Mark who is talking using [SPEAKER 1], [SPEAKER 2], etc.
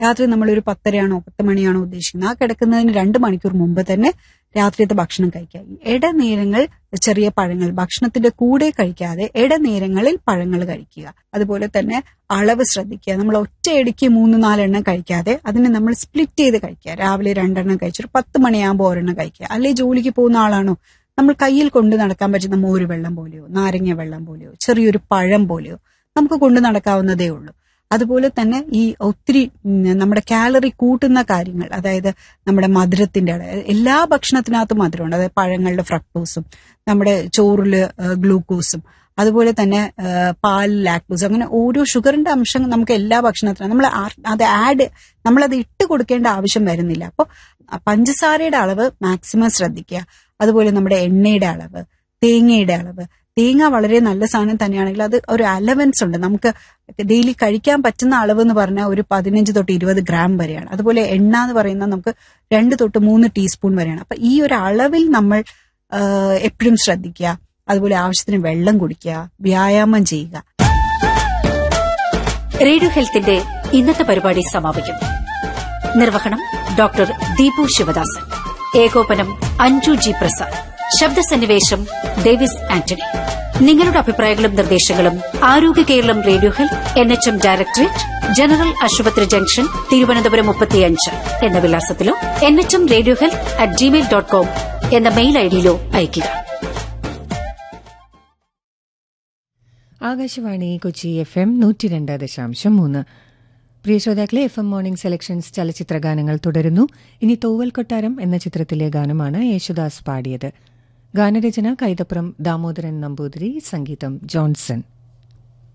[SPEAKER 1] രാത്രി നമ്മളൊരു പത്തരയാണോ പത്ത് മണിയാണോ ഉദ്ദേശിക്കുന്നത് ആ കിടക്കുന്നതിന് രണ്ട് മണിക്കൂർ മുമ്പ് തന്നെ രാത്രിയത്തെ ഭക്ഷണം കഴിക്കുക ഇടനേരങ്ങൾ ചെറിയ പഴങ്ങൾ ഭക്ഷണത്തിന്റെ കൂടെ കഴിക്കാതെ ഇടനേരങ്ങളിൽ പഴങ്ങൾ കഴിക്കുക അതുപോലെ തന്നെ അളവ് ശ്രദ്ധിക്കുക നമ്മൾ ഒറ്റയടിക്ക് മൂന്ന് നാലെണ്ണം കഴിക്കാതെ അതിനെ നമ്മൾ സ്പ്ലിറ്റ് ചെയ്ത് കഴിക്കുക രാവിലെ രണ്ടെണ്ണം കഴിച്ചിട്ട് പത്ത് മണിയാകുമ്പോൾ ഒരെണ്ണം കഴിക്കുക അല്ലെ ജോലിക്ക് പോകുന്ന ആളാണോ നമ്മൾ കയ്യിൽ കൊണ്ട് നടക്കാൻ പറ്റുന്ന മോര് വെള്ളം പോലെയോ നാരങ്ങ വെള്ളം പോലെയോ ചെറിയൊരു പഴം പോലെയോ നമുക്ക് കൊണ്ടു നടക്കാവുന്നതേ ഉള്ളൂ അതുപോലെ തന്നെ ഈ ഒത്തിരി ഉം, നമ്മുടെ കാലറി കൂട്ടുന്ന കാര്യങ്ങൾ അതായത് നമ്മുടെ മധുരത്തിന്റെ അളവ് എല്ലാ ഭക്ഷണത്തിനകത്തും മധുരമുണ്ട് അതായത് പഴങ്ങളുടെ ഫ്രക്ടോസും നമ്മുടെ ചോറിൽ ഗ്ലൂക്കോസും അതുപോലെ തന്നെ ആ, പാൽ ലാക്ടോസ് അങ്ങനെ ഓരോ ഷുഗറിന്റെ അംശം നമുക്ക് എല്ലാ ഭക്ഷണത്തിനും നമ്മൾ ആ- അത് ആഡ് നമ്മളത് ഇട്ട് കൊടുക്കേണ്ട ആവശ്യം വരുന്നില്ല അപ്പോൾ പഞ്ചസാരയുടെ അളവ് മാക്സിമം ശ്രദ്ധിക്കുക അതുപോലെ നമ്മുടെ എണ്ണയുടെ അളവ് തേങ്ങയുടെ അളവ് തേങ്ങ വളരെ നല്ല സാധനം തന്നെയാണെങ്കിൽ അത് ഒരു അലവൻസ് ഉണ്ട് നമുക്ക് ഡെയിലി കഴിക്കാൻ പറ്റുന്ന അളവ് എന്ന് പറഞ്ഞാൽ ഒരു പതിനഞ്ച് തൊട്ട് ഇരുപത് ഗ്രാം വരെയാണ് അതുപോലെ എണ്ണ എന്ന് പറയുന്നത് നമുക്ക് രണ്ട് തൊട്ട് മൂന്ന് ടീസ്പൂൺ വരെയാണ് അപ്പൊ ഈ ഒരു അളവിൽ നമ്മൾ എപ്പോഴും ശ്രദ്ധിക്കുക അതുപോലെ ആവശ്യത്തിന് വെള്ളം കുടിക്കുക വ്യായാമം ചെയ്യുക
[SPEAKER 2] റേഡിയോ ഹെൽത്തിന്റെ ഇന്നത്തെ പരിപാടി സമാപിക്കുന്നു നിർവഹണം ഡോക്ടർ ദീപു ശിവദാസൻ ഏകോപനം അഞ്ജു ജി പ്രസാദ് ശബ്ദസന്നിവേശം ഡേവിസ് ആന്റണി നിങ്ങളുടെ അഭിപ്രായങ്ങളും നിർദ്ദേശങ്ങളും ആരോഗ്യ Keralam radio health N H M directorate general ആശുപത്രി ജംഗ്ഷൻ തിരുവനന്തപുരം മുപ്പത്തിയഞ്ച് എന്ന വിലാസത്തിലോ N H M radio health at Gmail dot com എന്ന മെയിൽ ഐഡിയിലോ അയയ്ക്കുക
[SPEAKER 3] ആകാശവാണി കൊച്ചി എഫ് എം നൂറ്റി രണ്ട് ദശാംശം മൂന്ന് പ്രിയ ശ്രോതാക്കളെ എഫ് എം മോർണിംഗ് സെലക്ഷൻസ് ചലച്ചിത്ര ഗാനങ്ങൾ തുടരുന്നു ഇനി തോവൽ കൊട്ടാരം എന്ന ചിത്രത്തിലെ ഗാനമാണ് യേശുദാസ് പാടിയത് ഗാനരചന കൈതപ്പുറം ദാമോദരൻ നമ്പൂതിരി സംഗീതം ജോൺസൺ